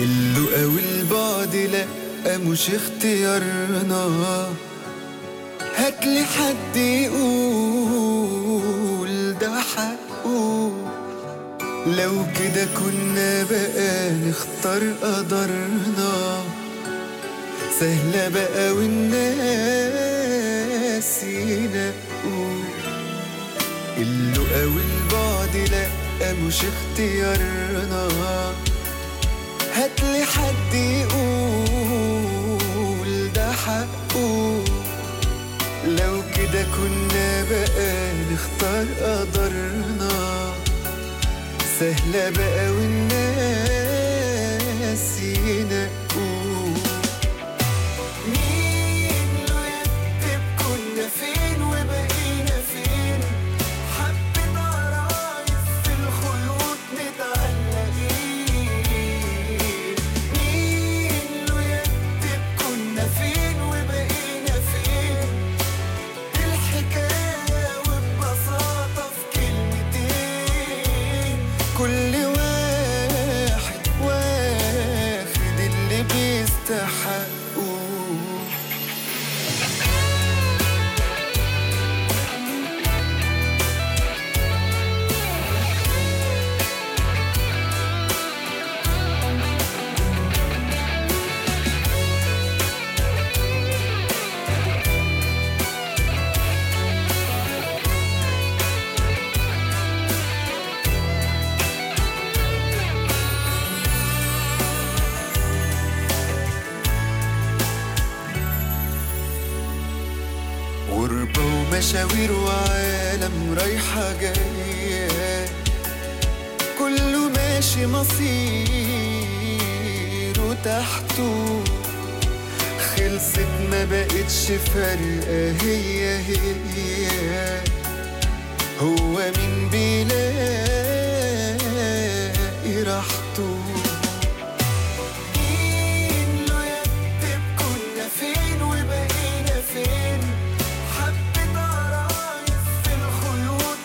اللقا والبعد لا مش اختيارنا هاتلي حد يقول ده حقه لو كده كنا بقى نختار قدرنا سهلة بقى والناس ينقوا اللقا والبعد لا مش اختيارنا هاتلي حد يقول ده حقه لو كده كنا بقى نختار قدرنا سهلة بقى والناس ينقوا مين لو يكتب كنا فين وبقينا فين حبة عرايس في الخيوط متعلقين مين لو يكتب كنا فين وبقينا فين الحكاية وببساطة في كلمتين كل واحد واخد اللي بيستحقه غربة ومشاوير وعالم رايحة جاية كله ماشي مصيره تحته خلصت ما بقتش فارقة هي هي هو مين بيلاقي راحته مين لو يكتب كنا فين وبقينا فين حبة عرايس في الخيوط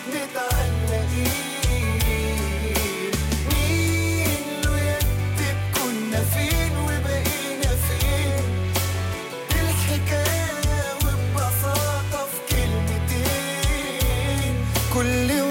متعلقين مين لو يكتب كنا فين وبقينا فين الحكاية وببساطة في كلمتين كل